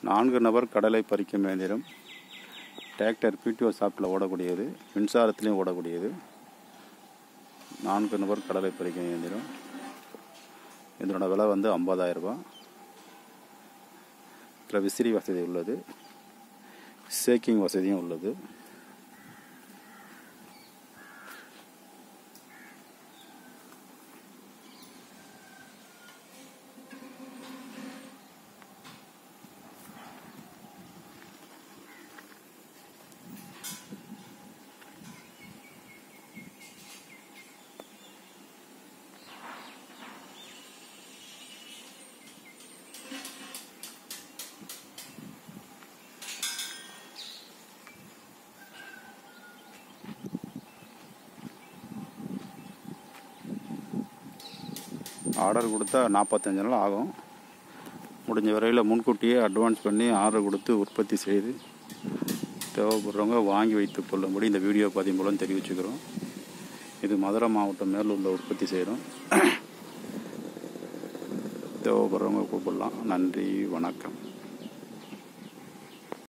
நான்கு நபர் கடலை பறிக்கும் இயந்திரம் டிராக்டர் பிடிஓ சாப்பில் ஓடக்கூடியது மின்சாரத்திலையும் ஓடக்கூடியது நான்கு நபர் கடலை பறிக்கும் இயந்திரம் இதனோட விலை வந்து 50000 ரூபாய் இதில் விசிறி வசதி உள்ளது சேக்கிங் வசதியும் உள்ளது ஆர்டர் கொடுத்தா நாற்பத்தஞ்சு நாள் ஆகும் முடிஞ்ச வரையில் முன்கூட்டியே அட்வான்ஸ் பண்ணி ஆர்டர் கொடுத்து உற்பத்தி செய்து தேவைப்படுறவங்க வாங்கி வைத்துக் கொள்ளும்படி இந்த வீடியோ பதிவு மூலம் தெரிவிச்சுக்கிறோம் இது மதுரை மாவட்டம் மேலூரில் உற்பத்தி செய்கிறோம் தேவைப்படுறவங்க கூப்பிடலாம் நன்றி வணக்கம்